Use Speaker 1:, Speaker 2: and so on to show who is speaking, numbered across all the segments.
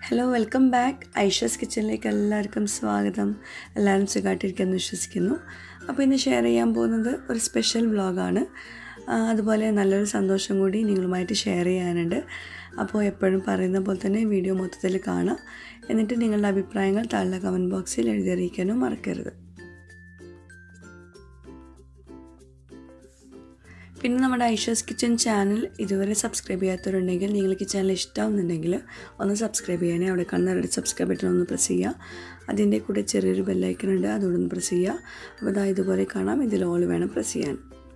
Speaker 1: hello welcome back ഐഷസ് കിച്ചണിലേക്ക് എല്ലാവർക്കും സ്വാഗതം എല്ലാവരും സുഖമായിട്ടിരിക്കുമെന്ന് വിശ്വസിക്കുന്നു അപ്പോൾ ഇന്ന് ഷെയർ ചെയ്യാൻ പോകുന്നത് ഒരു സ്പെഷ്യൽ വ്ളോഗാണ് അതുപോലെ നല്ലൊരു സന്തോഷം കൂടി നിങ്ങളുമായിട്ട് ഷെയർ ചെയ്യാനുണ്ട് അപ്പോൾ എപ്പോഴും പറയുന്ന പോലെ തന്നെ വീഡിയോ മൊത്തത്തിൽ കാണാം എന്നിട്ട് നിങ്ങളുടെ അഭിപ്രായങ്ങൾ താഴെ കമൻറ്റ് ബോക്സിൽ എഴുതി അറിയിക്കാനും മറക്കരുത് പിന്നെ നമ്മുടെ ഐഷസ് കിച്ചൺ ചാനൽ ഇതുവരെ സബ്സ്ക്രൈബ് ചെയ്യാത്തവരുണ്ടെങ്കിൽ നിങ്ങൾക്ക് ഈ ചാനൽ ഇഷ്ടമാവുന്നുണ്ടെങ്കിൽ ഒന്ന് സബ്സ്ക്രൈബ് ചെയ്യാനേ അവിടെ കാണുന്ന റെഡ് സബ്സ്ക്രൈബ് ബട്ടൺ ഒന്ന് പ്രസ് ചെയ്യുക അതിൻ്റെ കൂടെ ചെറിയൊരു ബെല്ലൈക്കൺ ഉണ്ട് അതുകൊണ്ടൊന്ന് പ്രസ് ചെയ്യുക അപ്പോൾ അതാ ഇതുപോലെ കാണാം ഇതിൽ ഓൾ വേണം പ്രസ് ചെയ്യാൻ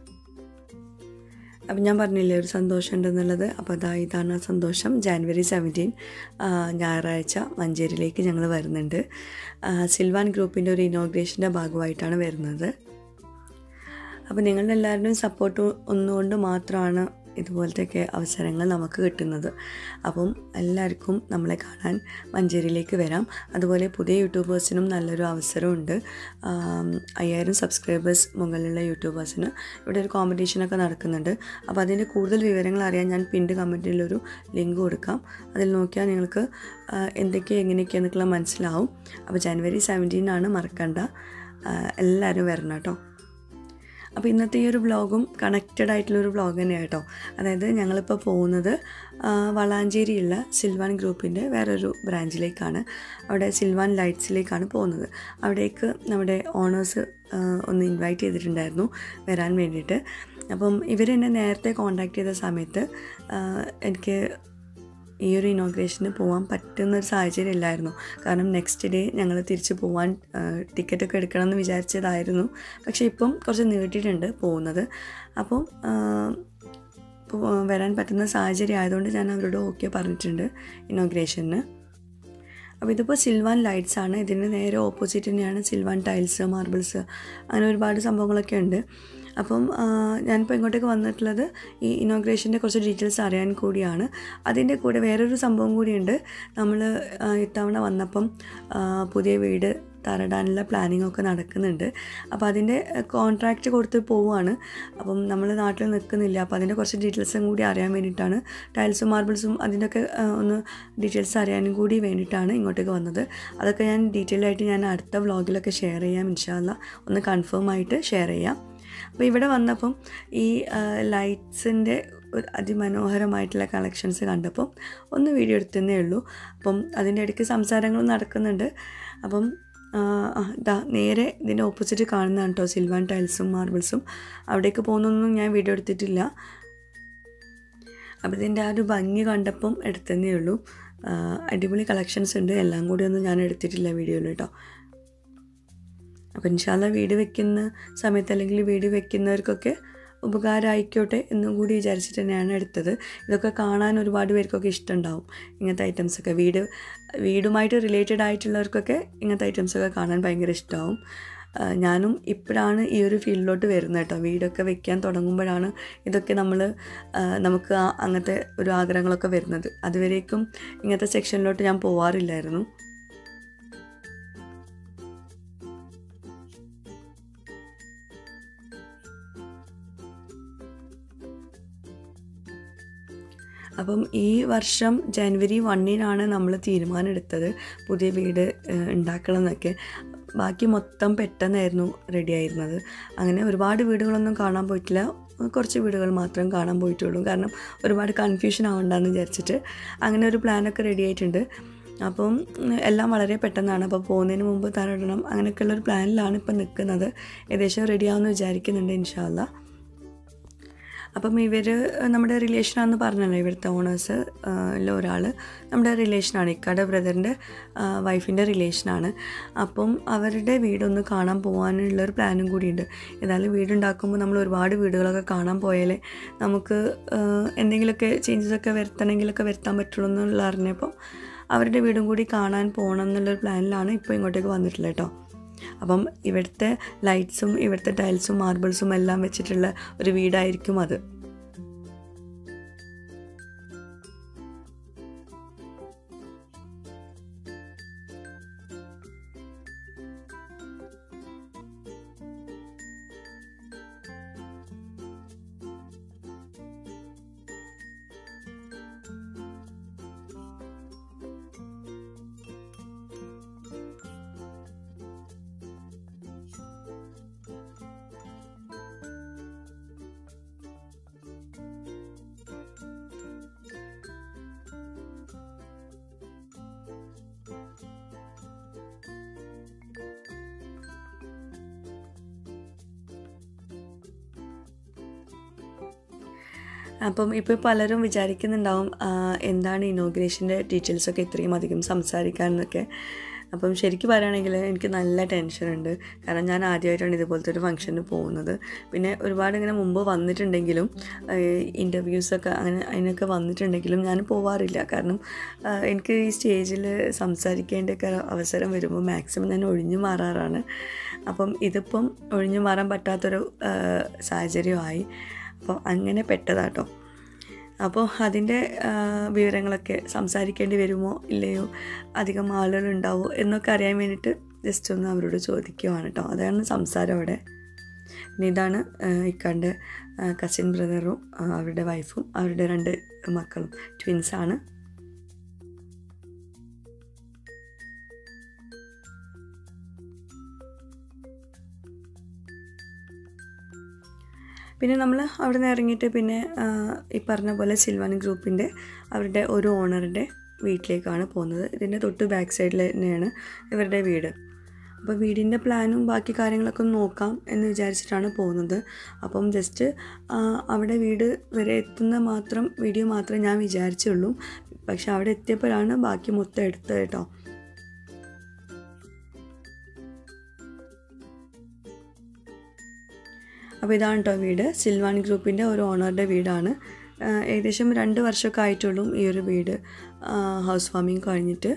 Speaker 1: അപ്പം ഞാൻ പറഞ്ഞില്ലേ ഒരു സന്തോഷം ഉണ്ടെന്നുള്ളത് അപ്പോൾ അതാ ഇതാണ് ആ സന്തോഷം ജാനുവരി സെവൻറ്റീൻ ഞായറാഴ്ച മഞ്ചേരിയിലേക്ക് ഞങ്ങൾ വരുന്നുണ്ട് സിൽവാൻ ഗ്രൂപ്പിൻ്റെ ഒരു ഇനോഗ്രേഷൻ്റെ ഭാഗമായിട്ടാണ് വരുന്നത് അപ്പോൾ നിങ്ങളുടെ എല്ലാവരുടെയും സപ്പോർട്ട് ഒന്നുകൊണ്ട് മാത്രമാണ് ഇതുപോലത്തെയൊക്കെ അവസരങ്ങൾ നമുക്ക് കിട്ടുന്നത് അപ്പം എല്ലാവർക്കും നമ്മളെ കാണാൻ മഞ്ചേരിയിലേക്ക് വരാം അതുപോലെ പുതിയ യൂട്യൂബേഴ്സിനും നല്ലൊരു അവസരമുണ്ട് അയ്യായിരം സബ്സ്ക്രൈബേഴ്സ് മുകളിലുള്ള യൂട്യൂബേഴ്സിന് ഇവിടെ ഒരു കോമ്പറ്റീഷനൊക്കെ നടക്കുന്നുണ്ട് അപ്പോൾ അതിൻ്റെ കൂടുതൽ വിവരങ്ങൾ അറിയാൻ ഞാൻ പിൻഡ് കമൻറ്റിലൊരു ലിങ്ക് കൊടുക്കാം അതിൽ നോക്കിയാൽ നിങ്ങൾക്ക് എന്തൊക്കെ എങ്ങനെയൊക്കെയാണെന്നൊക്കെ മനസ്സിലാവും അപ്പോൾ ജനുവരി സെവൻറ്റീനാണ് മറക്കണ്ട എല്ലാവരും വരണം കേട്ടോ അപ്പോൾ ഇന്നത്തെ ഈ ഒരു വ്ളോഗും കണക്റ്റഡ് ആയിട്ടുള്ളൊരു വ്ളോഗ് തന്നെയാണ് കേട്ടോ അതായത് ഞങ്ങളിപ്പോൾ പോകുന്നത് വളാഞ്ചേരിയുള്ള സിൽവാൻ ഗ്രൂപ്പിൻ്റെ വേറൊരു ബ്രാഞ്ചിലേക്കാണ് അവിടെ സിൽവാൻ ലൈറ്റ്സിലേക്കാണ് പോകുന്നത് അവിടേക്ക് നമ്മുടെ ഓണേഴ്സ് ഒന്ന് ഇൻവൈറ്റ് ചെയ്തിട്ടുണ്ടായിരുന്നു വരാൻ വേണ്ടിയിട്ട് അപ്പം ഇവരെന്നെ നേരത്തെ കോണ്ടാക്ട് ചെയ്ത സമയത്ത് എനിക്ക് ഈ ഒരു ഇനോഗ്രേഷന് പോകാൻ പറ്റുന്ന ഒരു സാഹചര്യം ഇല്ലായിരുന്നു കാരണം നെക്സ്റ്റ് ഡേ ഞങ്ങൾ തിരിച്ച് പോകാൻ ടിക്കറ്റൊക്കെ എടുക്കണം എന്ന് വിചാരിച്ചതായിരുന്നു പക്ഷേ ഇപ്പം കുറച്ച് നീട്ടിയിട്ടുണ്ട് പോകുന്നത് അപ്പം വരാൻ പറ്റുന്ന സാഹചര്യം ആയതുകൊണ്ട് ഞാൻ അവരോട് ഓക്കെ പറഞ്ഞിട്ടുണ്ട് ഇനോഗ്രേഷന് അപ്പോൾ ഇതിപ്പോൾ സിൽവാൻ ലൈറ്റ്സ് ആണ് ഇതിന് നേരെ ഓപ്പോസിറ്റ് തന്നെയാണ് സിൽവാൻ ടൈൽസ് മാർബിൾസ് അങ്ങനെ ഒരുപാട് സംഭവങ്ങളൊക്കെ ഉണ്ട് അപ്പം ഞാനിപ്പോൾ ഇങ്ങോട്ടേക്ക് വന്നിട്ടുള്ളത് ഈ ഇനോഗ്രേഷൻ്റെ കുറച്ച് ഡീറ്റെയിൽസ് അറിയാൻ കൂടിയാണ് അതിൻ്റെ കൂടെ വേറൊരു സംഭവം കൂടിയുണ്ട് നമ്മൾ ഇത്തവണ വന്നപ്പം പുതിയ വീട് തരടാനുള്ള പ്ലാനിങ് ഒക്കെ നടക്കുന്നുണ്ട് അപ്പോൾ അതിൻ്റെ കോൺട്രാക്റ്റ് കൊടുത്ത് പോവുകയാണ് അപ്പം നമ്മൾ നാട്ടിൽ നിൽക്കുന്നില്ല അപ്പോൾ അതിൻ്റെ കുറച്ച് ഡീറ്റെയിൽസും കൂടി അറിയാൻ വേണ്ടിയിട്ടാണ് ടൈൽസും മാർബിൾസും അതിൻ്റെയൊക്കെ ഒന്ന് ഡീറ്റെയിൽസ് അറിയാനും കൂടി വേണ്ടിയിട്ടാണ് ഇങ്ങോട്ടേക്ക് വന്നത് അതൊക്കെ ഞാൻ ഡീറ്റെയിൽ ആയിട്ട് ഞാൻ അടുത്ത വ്ളോഗിലൊക്കെ ഷെയർ ചെയ്യാം ഇൻഷാല്ല ഒന്ന് കൺഫേം ആയിട്ട് ഷെയർ ചെയ്യാം അപ്പോൾ ഇവിടെ വന്നപ്പം ഈ ലൈറ്റ്സിൻ്റെ ഒരു അതിമനോഹരമായിട്ടുള്ള കളക്ഷൻസ് കണ്ടപ്പം ഒന്ന് വീഡിയോ എടുത്തതേ ഉള്ളൂ അപ്പം അതിൻ്റെ ഇടയ്ക്ക് സംസാരങ്ങളും നടക്കുന്നുണ്ട് അപ്പം ഇതാ നേരെ ഇതിൻ്റെ ഓപ്പോസിറ്റ് കാണുന്നതാണ് കേട്ടോ സിൽവാൻ ടൈൽസും മാർബിൾസും അവിടേക്ക് പോകുന്നൊന്നും ഞാൻ വീഡിയോ എടുത്തിട്ടില്ല അപ്പോൾ ഇതിൻ്റെ ആ ഒരു ഭംഗി കണ്ടപ്പം എടുത്തതേ ഉള്ളൂ അടിപൊളി കളക്ഷൻസ് ഉണ്ട് എല്ലാം കൂടി ഒന്നും ഞാൻ എടുത്തിട്ടില്ല വീഡിയോയിൽ കേട്ടോ അപ്പോൾ ഇൻഷാല്ല വീട് വെക്കുന്ന സമയത്ത് അല്ലെങ്കിൽ വീട് വെക്കുന്നവർക്കൊക്കെ ഉപകാരമായിക്കോട്ടെ എന്നും കൂടി വിചാരിച്ചിട്ട് തന്നെയാണ് എടുത്തത് ഇതൊക്കെ കാണാൻ ഒരുപാട് പേർക്കൊക്കെ ഇഷ്ടമുണ്ടാവും ഇങ്ങനത്തെ ഐറ്റംസൊക്കെ വീട് വീടുമായിട്ട് റിലേറ്റഡ് ആയിട്ടുള്ളവർക്കൊക്കെ ഇങ്ങനത്തെ ഐറ്റംസൊക്കെ കാണാൻ ഭയങ്കര ഇഷ്ടമാവും ഞാനും ഇപ്പോഴാണ് ഈ ഒരു ഫീൽഡിലോട്ട് വരുന്നത് കേട്ടോ വീടൊക്കെ വെക്കാൻ തുടങ്ങുമ്പോഴാണ് ഇതൊക്കെ നമ്മൾ നമുക്ക് അങ്ങനത്തെ ഒരു ആഗ്രഹങ്ങളൊക്കെ വരുന്നത് അതുവരേക്കും ഇങ്ങനത്തെ സെക്ഷനിലോട്ട് ഞാൻ പോവാറില്ലായിരുന്നു അപ്പം ഈ വർഷം ജനുവരി വണ്ണിനാണ് നമ്മൾ തീരുമാനം എടുത്തത് പുതിയ വീട് ഉണ്ടാക്കണം എന്നൊക്കെ ബാക്കി മൊത്തം പെട്ടെന്നായിരുന്നു റെഡി ആയിരുന്നത് അങ്ങനെ ഒരുപാട് വീടുകളൊന്നും കാണാൻ പോയിട്ടില്ല കുറച്ച് വീടുകൾ മാത്രം കാണാൻ പോയിട്ടുള്ളൂ കാരണം ഒരുപാട് കൺഫ്യൂഷൻ ആവണ്ടെന്ന് വിചാരിച്ചിട്ട് അങ്ങനെ ഒരു പ്ലാനൊക്കെ റെഡി ആയിട്ടുണ്ട് അപ്പം എല്ലാം വളരെ പെട്ടെന്നാണ് അപ്പോൾ പോകുന്നതിന് മുമ്പ് തരടണം അങ്ങനെയൊക്കെയുള്ള ഒരു പ്ലാനിലാണ് ഇപ്പം നിൽക്കുന്നത് ഏകദേശം റെഡിയാവുമെന്ന് വിചാരിക്കുന്നുണ്ട് ഇൻഷാല്ല അപ്പം ഇവർ നമ്മുടെ റിലേഷനാണെന്ന് പറഞ്ഞല്ലോ ഇവിടുത്തെ ഓണേഴ്സ് ഒരാൾ നമ്മുടെ റിലേഷനാണ് ഇക്കയുടെ ബ്രദറിൻ്റെ വൈഫിൻ്റെ റിലേഷനാണ് അപ്പം അവരുടെ വീടൊന്ന് കാണാൻ പോകാനുള്ള ഒരു പ്ലാനും കൂടിയുണ്ട് ഏതായാലും വീടുണ്ടാക്കുമ്പോൾ നമ്മൾ ഒരുപാട് വീടുകളൊക്കെ കാണാൻ പോയാലേ നമുക്ക് എന്തെങ്കിലുമൊക്കെ ചേഞ്ചസൊക്കെ വരുത്തണമെങ്കിലൊക്കെ വരുത്താൻ പറ്റുള്ളൂ എന്നുള്ള അറിഞ്ഞപ്പോൾ അവരുടെ വീടും കൂടി കാണാൻ പോകണം എന്നുള്ളൊരു പ്ലാനിലാണ് ഇപ്പോൾ ഇങ്ങോട്ടേക്ക് വന്നിട്ടുള്ളത് കേട്ടോ അപ്പം ഇവിടുത്തെ ലൈറ്റ്സും ഇവിടുത്തെ ടൈൽസും മാർബിൾസും എല്ലാം വെച്ചിട്ടുള്ള ഒരു വീടായിരിക്കും അത് അപ്പം ഇപ്പോൾ പലരും വിചാരിക്കുന്നുണ്ടാവും ആ, എന്താണ് ഇനോഗ്രേഷൻ്റെ ഡീറ്റെയിൽസൊക്കെ ഇത്രയും അധികം സംസാരിക്കാമെന്നൊക്കെ അപ്പം ശരിക്കും പറയുകയാണെങ്കിൽ എനിക്ക് നല്ല ടെൻഷനുണ്ട് കാരണം ഞാൻ ആദ്യമായിട്ടാണ് ഇതുപോലത്തെ ഒരു ഫംഗ്ഷന് പോകുന്നത് പിന്നെ ഒരുപാട് ഇങ്ങനെ മുമ്പ് വന്നിട്ടുണ്ടെങ്കിലും ഇൻ്റർവ്യൂസൊക്കെ അങ്ങനെ അതിനൊക്കെ വന്നിട്ടുണ്ടെങ്കിലും ഞാൻ പോവാറില്ല കാരണം ആ, എനിക്ക് ഈ സ്റ്റേജിൽ സംസാരിക്കേണ്ടൊക്കെ അവസരം വരുമ്പോൾ മാക്സിമം ഞാൻ ഒഴിഞ്ഞു മാറാറാണ് അപ്പം ഇതിപ്പം ഒഴിഞ്ഞു മാറാൻ പറ്റാത്തൊരു ആ, സാഹചര്യമായി അപ്പോൾ അങ്ങനെ പെട്ടതാട്ടോ അപ്പോൾ അതിൻ്റെ ആ, വിവരങ്ങളൊക്കെ സംസാരിക്കേണ്ടി വരുമോ ഇല്ലയോ അധികം ആളുകൾ ഉണ്ടാവുമോ എന്നൊക്കെ അറിയാൻ വേണ്ടിയിട്ട് ജസ്റ്റ് ഒന്ന് അവരോട് ചോദിക്കുവാണ് കേട്ടോ അതാണ് സംസാരം അവിടെ പിന്നെ ഇതാണ് ആ, ഇക്കാൻ്റെ കസിൻ ബ്രദറും ആ, അവരുടെ വൈഫും അവരുടെ രണ്ട് മക്കളും ട്വിൻസാണ് പിന്നെ നമ്മൾ അവിടെ നിന്ന് ഇറങ്ങിയിട്ട് പിന്നെ ആ, ഈ പറഞ്ഞ പോലെ സിൽവാൻ ഗ്രൂപ്പിൻ്റെ അവരുടെ ഒരു ഓണറിൻ്റെ വീട്ടിലേക്കാണ് പോകുന്നത് ഇതിൻ്റെ തൊട്ട് ബാക്ക് സൈഡിൽ തന്നെയാണ് ഇവരുടെ വീട് അപ്പോൾ വീടിൻ്റെ പ്ലാനും ബാക്കി കാര്യങ്ങളൊക്കെ ഒന്ന് നോക്കാം എന്ന് വിചാരിച്ചിട്ടാണ് പോകുന്നത് അപ്പം ജസ്റ്റ് അവിടെ വീട് വരെ എത്തുന്ന മാത്രം വീഡിയോ മാത്രമേ ഞാൻ വിചാരിച്ചുള്ളൂ പക്ഷെ അവിടെ എത്തിയപ്പോഴാണ് ബാക്കി മൊത്തം എടുത്തത് കേട്ടോ അപ്പോൾ ഇതാണ് കേട്ടോ വീട് സിൽവാൻ ഗ്രൂപ്പിൻ്റെ ഒരു ഓണറുടെ വീടാണ് ആ, ഏകദേശം രണ്ട് വർഷമൊക്കെ ആയിട്ടുള്ളൂ ഈ ഒരു വീട് ആ, ഹൗസ് വാമിങ് കഴിഞ്ഞിട്ട്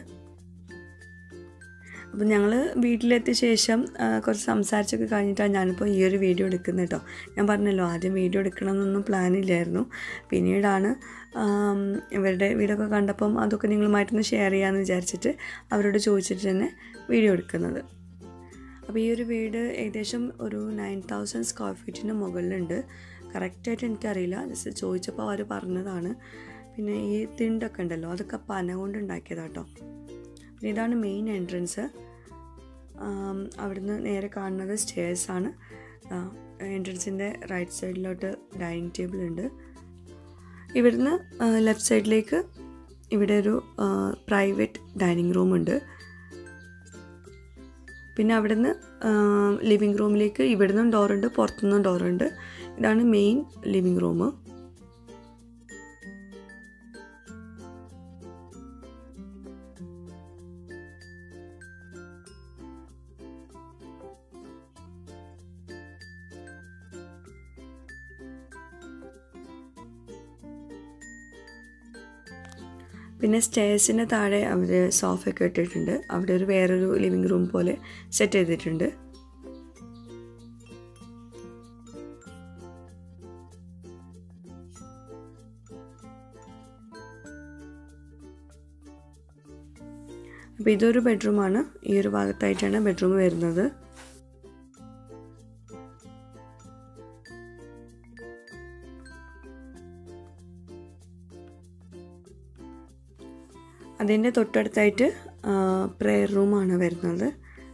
Speaker 1: അപ്പം ഞങ്ങൾ വീട്ടിലെത്തിയ ശേഷം ആ, കുറച്ച് സംസാരിച്ചൊക്കെ കഴിഞ്ഞിട്ടാണ് ഞാനിപ്പോൾ ഈ ഒരു വീഡിയോ എടുക്കുന്നത് കേട്ടോ ഞാൻ പറഞ്ഞല്ലോ ആദ്യം വീഡിയോ എടുക്കണമെന്നൊന്നും പ്ലാനില്ലായിരുന്നു പിന്നീടാണ് ആം, ഇവരുടെ വീടൊക്കെ കണ്ടപ്പം അതൊക്കെ നിങ്ങളുമായിട്ടൊന്ന് ഷെയർ ചെയ്യാമെന്ന് വിചാരിച്ചിട്ട് അവരോട് ചോദിച്ചിട്ട് തന്നെ വീഡിയോ എടുക്കുന്നത് അപ്പോൾ ഈ ഒരു വീട് ഏകദേശം ഒരു നയൻ തൗസൻഡ് സ്ക്വയർ ഫീറ്റിന് മുകളിലുണ്ട് കറക്റ്റായിട്ട് എനിക്കറിയില്ല ജസ്റ്റ് ചോദിച്ചപ്പോൾ അവർ പറഞ്ഞതാണ് പിന്നെ ഈ തിണ്ടൊക്കെ ഉണ്ടല്ലോ അതൊക്കെ പന കൊണ്ട് ഉണ്ടാക്കിയതാട്ടോ പിന്നെ ഇതാണ് മെയിൻ എൻട്രൻസ് അവിടുന്ന് നേരെ കാണുന്നത് സ്റ്റേഴ്സാണ് എൻട്രൻസിൻ്റെ റൈറ്റ് സൈഡിലോട്ട് ഡൈനിങ് ടേബിൾ ഉണ്ട് ഇവിടുന്ന് ലെഫ്റ്റ് സൈഡിലേക്ക് ഇവിടെ ഒരു പ്രൈവറ്റ് ഡൈനിങ് റൂം ഉണ്ട് പിന്നെ അവിടുന്ന് ലിവിങ് റൂമിലേക്ക് ഇവിടുന്നും ഡോറുണ്ട് പുറത്തുനിന്നും ഡോറുണ്ട് ഇതാണ് മെയിൻ ലിവിങ് റൂം പിന്നെ സ്റ്റേഴ്സിന് താഴെ അവർ സോഫയൊക്കെ ഇട്ടിട്ടുണ്ട് അവിടെ ഒരു വേറൊരു ലിവിങ് റൂം പോലെ സെറ്റ് ചെയ്തിട്ടുണ്ട് അപ്പോൾ ഇതൊരു ബെഡ്റൂമാണ് ഈ ഒരു ഭാഗത്തായിട്ടാണ് ബെഡ്റൂം വരുന്നത് അതിൻ്റെ തൊട്ടടുത്തായിട്ട് പ്രെയർ റൂമാണ് വരുന്നത്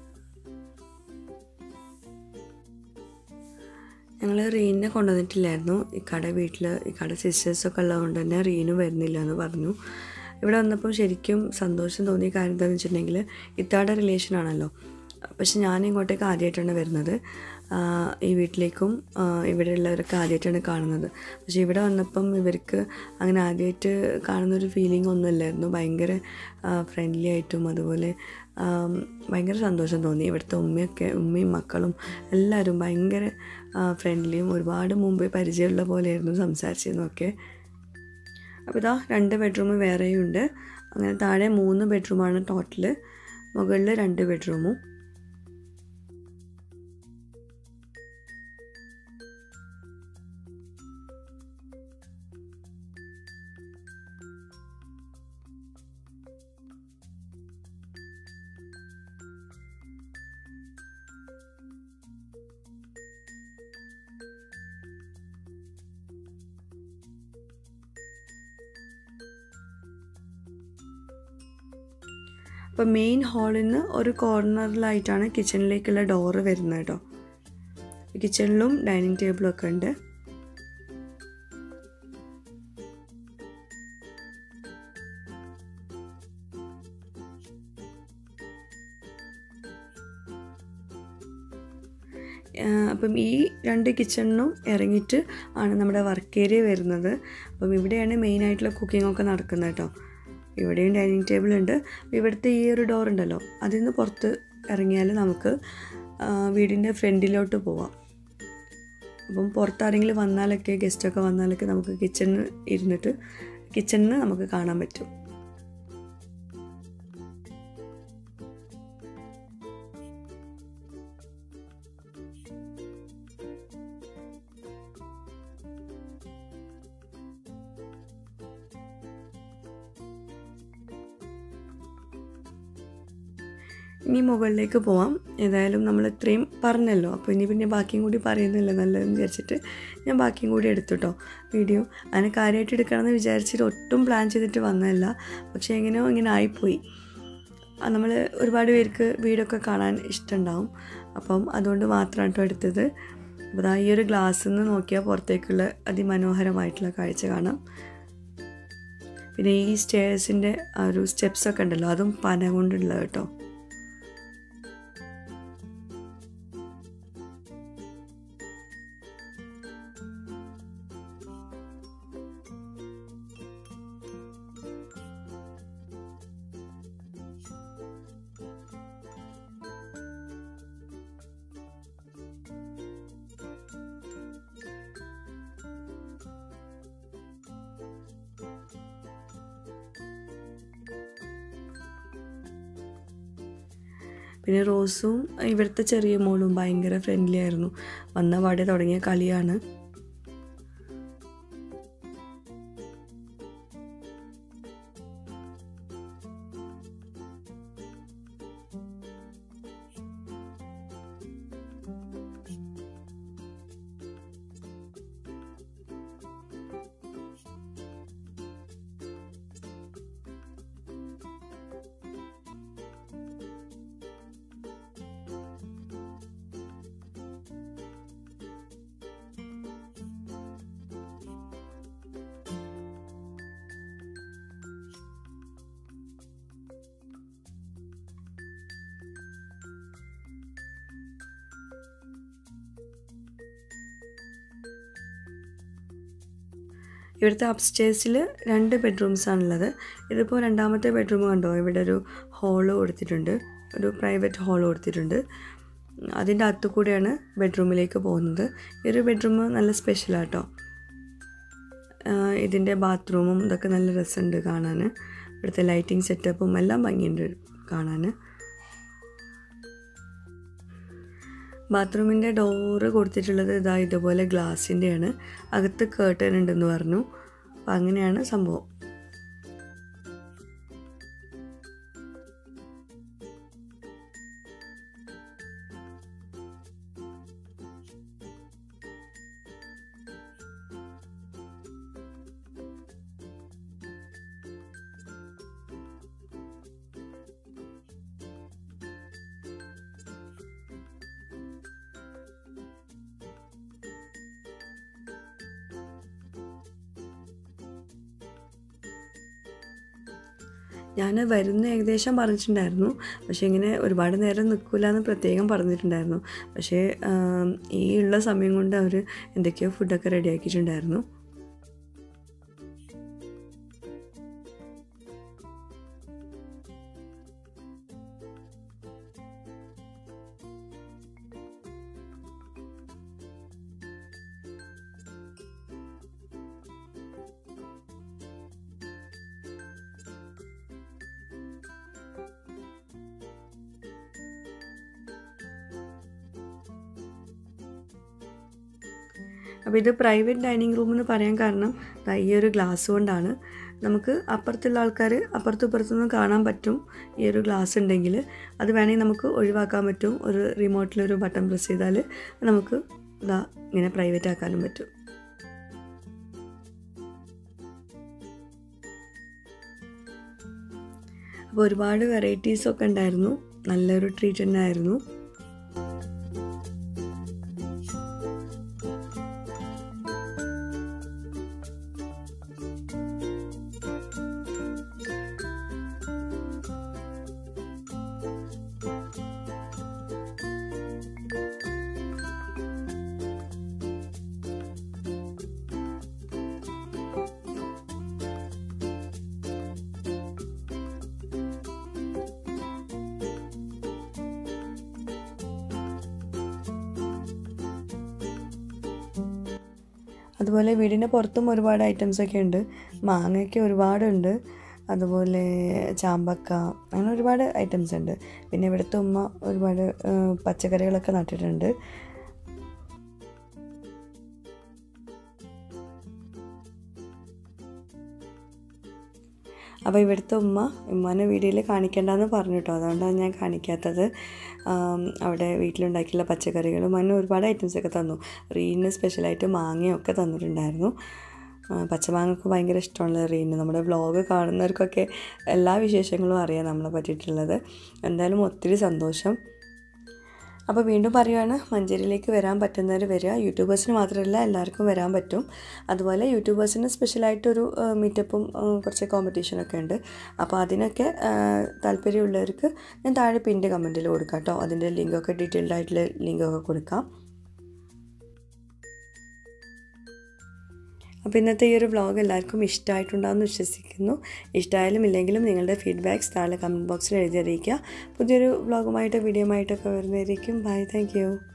Speaker 1: ഞങ്ങൾ റീനിനെ കൊണ്ടുവന്നിട്ടില്ലായിരുന്നു ഇക്കടെ വീട്ടിൽ ഇക്കടെ സിസ്റ്റേഴ്സൊക്കെ ഉള്ളതുകൊണ്ട് തന്നെ റീനു വരുന്നില്ല എന്ന് പറഞ്ഞു ഇവിടെ വന്നപ്പോൾ ശരിക്കും സന്തോഷം തോന്നിയ കാര്യം എന്താണെന്ന് വെച്ചിട്ടുണ്ടെങ്കിൽ ഇത്താടെ റിലേഷൻ ആണല്ലോ പക്ഷെ ഞാൻ ഇങ്ങോട്ടേക്ക് ആദ്യമായിട്ടാണ് വരുന്നത് ആ, ഈ വീട്ടിലേക്കും ആ, ഇവിടെയുള്ളവരൊക്കെ ആദ്യമായിട്ടാണ് കാണുന്നത് പക്ഷെ ഇവിടെ വന്നപ്പം ഇവർക്ക് അങ്ങനെ ആദ്യമായിട്ട് കാണുന്നൊരു ഫീലിംഗ് ഒന്നുമില്ലായിരുന്നു ഭയങ്കര ഫ്രണ്ട്ലി ആയിട്ടും അതുപോലെ ആം, ഭയങ്കര സന്തോഷം തോന്നി ഇവിടുത്തെ ഉമ്മയൊക്കെ ഉമ്മയും മക്കളും എല്ലാവരും ഭയങ്കര ഫ്രണ്ട്ലിയും ഒരുപാട് മുമ്പേ പരിചയമുള്ള പോലെയായിരുന്നു സംസാരിച്ചിരുന്നൊക്കെ അപ്പോൾ ഇതാ രണ്ട് ബെഡ്റൂം വേറെയും ഉണ്ട് അങ്ങനെ താഴെ മൂന്ന് ബെഡ്റൂമാണ് ടോട്ടൽ മുകളിൽ രണ്ട് ബെഡ്റൂമും അപ്പോൾ മെയിൻ ഹാളിൽ നിന്ന് ഒരു കോർണറിലായിട്ടാണ് കിച്ചണിലേക്കുള്ള ഡോറ് വരുന്നത് കേട്ടോ കിച്ചണിലും ഡൈനിങ് ടേബിളും ഒക്കെ ഉണ്ട് അപ്പം ഈ രണ്ട് കിച്ചണിനും ഇറങ്ങിയിട്ട് ആണ് നമ്മുടെ വർക്ക് ഏരിയ വരുന്നത് അപ്പം ഇവിടെയാണ് മെയിനായിട്ടുള്ള കുക്കിംഗ് ഒക്കെ നടക്കുന്നത് കേട്ടോ ഇവിടെയും ഡൈനിങ് ടേബിൾ ഉണ്ട് ഇവിടുത്തെ ഈ ഒരു ഡോർ ഉണ്ടല്ലോ അതിൽ നിന്ന് പുറത്ത് ഇറങ്ങിയാൽ നമുക്ക് വീടിൻ്റെ ഫ്രണ്ടിലോട്ട് പോവാം അപ്പം പുറത്താരെങ്കിലും വന്നാലൊക്കെ ഗസ്റ്റൊക്കെ വന്നാലൊക്കെ നമുക്ക് കിച്ചണിൽ ഇരുന്നിട്ട് കിച്ചണിന് നമുക്ക് കാണാൻ പറ്റും ഇനി മുകളിലേക്ക് പോവാം ഏതായാലും നമ്മൾ ഇത്രയും പറഞ്ഞല്ലോ അപ്പോൾ ഇനി പിന്നെ ബാക്കിയും കൂടി പറയുന്നില്ല നല്ലതെന്ന് വിചാരിച്ചിട്ട് ഞാൻ ബാക്കിയും കൂടി എടുത്തു കേട്ടോ വീഡിയോ അതിനെ കാര്യമായിട്ട് എടുക്കണമെന്ന് വിചാരിച്ചിട്ട് ഒട്ടും പ്ലാൻ ചെയ്തിട്ട് വന്നതല്ല പക്ഷേ എങ്ങനെയോ ഇങ്ങനെ ആയിപ്പോയി നമ്മൾ ഒരുപാട് പേർക്ക് വീടൊക്കെ കാണാൻ ഇഷ്ടമുണ്ടാവും അപ്പം അതുകൊണ്ട് മാത്രമാണ് കേട്ടോ എടുത്തത് അപ്പോൾ ഈ ഒരു ഗ്ലാസ്സിൽ നിന്ന് നോക്കിയാൽ പുറത്തേക്കുള്ള അതിമനോഹരമായിട്ടുള്ള കാഴ്ച കാണാം പിന്നെ ഈ സ്റ്റേഴ്സിൻ്റെ ആ ഒരു സ്റ്റെപ്സൊക്കെ ഉണ്ടല്ലോ അതും പന കൊണ്ടുള്ളത് കേട്ടോ പിന്നെ റോസും ഇവിടുത്തെ ചെറിയ മോളും ഭയങ്കര ഫ്രണ്ട്ലി ആയിരുന്നു വന്ന പാടെ തുടങ്ങിയ കളിയാണ് ഇവിടുത്തെ അപ്സ്റ്റേഴ്സിൽ രണ്ട് ബെഡ്റൂംസ് ആണുള്ളത് ഇതിപ്പോൾ രണ്ടാമത്തെ ബെഡ്റൂം കണ്ടോ ഇവിടെ ഒരു ഹോള് കൊടുത്തിട്ടുണ്ട് ഒരു പ്രൈവറ്റ് ഹോൾ കൊടുത്തിട്ടുണ്ട് അതിൻ്റെ അകത്തു കൂടെയാണ് ബെഡ്റൂമിലേക്ക് പോകുന്നത് ഈ ഒരു ബെഡ്റൂം നല്ല സ്പെഷ്യലാട്ടോ ഇതിൻ്റെ ബാത്റൂമും ഇതൊക്കെ നല്ല രസമുണ്ട് കാണാൻ ഇവിടുത്തെ ലൈറ്റിംഗ് സെറ്റപ്പും എല്ലാം ഭംഗിയുണ്ട് കാണാൻ ബാത്റൂമിൻ്റെ ഡോറ് കൊടുത്തിട്ടുള്ളത് ഇതാ ഇതുപോലെ ഗ്ലാസിൻ്റെയാണ് അകത്ത് കേട്ടൻ ഉണ്ടെന്ന് പറഞ്ഞു അപ്പം അങ്ങനെയാണ് സംഭവം ഞാൻ വരുന്ന ഏകദേശം പറഞ്ഞിട്ടുണ്ടായിരുന്നു പക്ഷേ ഇങ്ങനെ ഒരുപാട് നേരം നിൽക്കില്ല എന്ന് പ്രത്യേകം പറഞ്ഞിട്ടുണ്ടായിരുന്നു പക്ഷേ ഈ ഉള്ള സമയം കൊണ്ട് അവർ എന്തൊക്കെയോ ഫുഡൊക്കെ റെഡിയാക്കിയിട്ടുണ്ടായിരുന്നു അപ്പോൾ ഇത് പ്രൈവറ്റ് ഡൈനിങ് റൂം എന്ന് പറയാൻ കാരണം ദാ ഈ ഒരു ഗ്ലാസ് കൊണ്ടാണ് നമുക്ക് അപ്പുറത്തുള്ള ആൾക്കാർ അപ്പുറത്തും ഇപ്പുറത്തുനിന്ന് കാണാൻ പറ്റും ഈ ഒരു ഗ്ലാസ് ഉണ്ടെങ്കിൽ അത് വേണമെങ്കിൽ നമുക്ക് ഒഴിവാക്കാൻ പറ്റും ഒരു റിമോട്ടിലൊരു ബട്ടൺ പ്രസ് ചെയ്താൽ നമുക്ക് ഇതാ ഇങ്ങനെ പ്രൈവറ്റ് ആക്കാനും പറ്റും അപ്പോൾ ഒരുപാട് വെറൈറ്റീസ് ഒക്കെ ഉണ്ടായിരുന്നു നല്ലൊരു ട്രീറ്റ് തന്നെ ആയിരുന്നു അതുപോലെ വീടിൻ്റെ പുറത്തും ഒരുപാട് ഐറ്റംസൊക്കെ ഉണ്ട് മാങ്ങയൊക്കെ ഒരുപാടുണ്ട് അതുപോലെ ചാമ്പക്ക അങ്ങനെ ഒരുപാട് ഐറ്റംസ് ഉണ്ട് പിന്നെ ഇവിടുത്തെ ഉമ്മ ഒരുപാട് ആ, പച്ചക്കറികളൊക്കെ നട്ടിട്ടുണ്ട് അപ്പോൾ ഇവിടുത്തെ ഉമ്മ ഉമ്മാനെ വീഡിയോയിൽ കാണിക്കേണ്ടെന്ന് പറഞ്ഞു കേട്ടോ അതുകൊണ്ടാണ് ഞാൻ കാണിക്കാത്തത് ആം, അവിടെ വീട്ടിലുണ്ടാക്കിയുള്ള പച്ചക്കറികളും അങ്ങനെ ഒരുപാട് ഐറ്റംസൊക്കെ തന്നു റീനിന് സ്പെഷ്യലായിട്ട് മാങ്ങയും ഒക്കെ തന്നിട്ടുണ്ടായിരുന്നു ആ, പച്ചമാങ്ങക്ക് ഭയങ്കര ഇഷ്ടമുള്ള റീന് നമ്മുടെ വ്ളോഗ് കാണുന്നവർക്കൊക്കെ എല്ലാ വിശേഷങ്ങളും അറിയാം നമ്മളെ പറ്റിയിട്ടുള്ളത് എന്തായാലും ഒത്തിരി സന്തോഷം അപ്പോൾ വീണ്ടും പറയുകയാണ് മഞ്ചേരിയിലേക്ക് വരാൻ പറ്റുന്നവർ വരിക യൂട്യൂബേഴ്സിന് മാത്രമല്ല എല്ലാവർക്കും വരാൻ പറ്റും അതുപോലെ യൂട്യൂബേഴ്സിന് സ്പെഷ്യലായിട്ടൊരു മീറ്റപ്പും കുറച്ച് കോമ്പറ്റീഷനൊക്കെ ഉണ്ട് അപ്പോൾ അതിനൊക്കെ ആ, താല്പര്യമുള്ളവർക്ക് ഞാൻ താഴെ പിൻ്റെ കമൻറ്റിൽ കൊടുക്കാം കേട്ടോ അതിൻ്റെ ലിങ്കൊക്കെ ഡീറ്റെയിൽഡ് ആയിട്ടുള്ള ലിങ്കൊക്കെ കൊടുക്കാം അപ്പോൾ ഇന്നത്തെ ഈ ഒരു വ്ളോഗ് എല്ലാവർക്കും ഇഷ്ടമായിട്ടുണ്ടാകുമെന്ന് വിശ്വസിക്കുന്നു ഇഷ്ടമായാലും ഇല്ലെങ്കിലും നിങ്ങളുടെ ഫീഡ്ബാക്ക്സ് താഴെ കമൻറ്റ് ബോക്സിൽ എഴുതി അറിയിക്കുക പുതിയൊരു വ്ളോഗുമായിട്ട് വീഡിയോ ആയിട്ടൊക്കെ വരുന്നതായിരിക്കും ബൈ താങ്ക് യു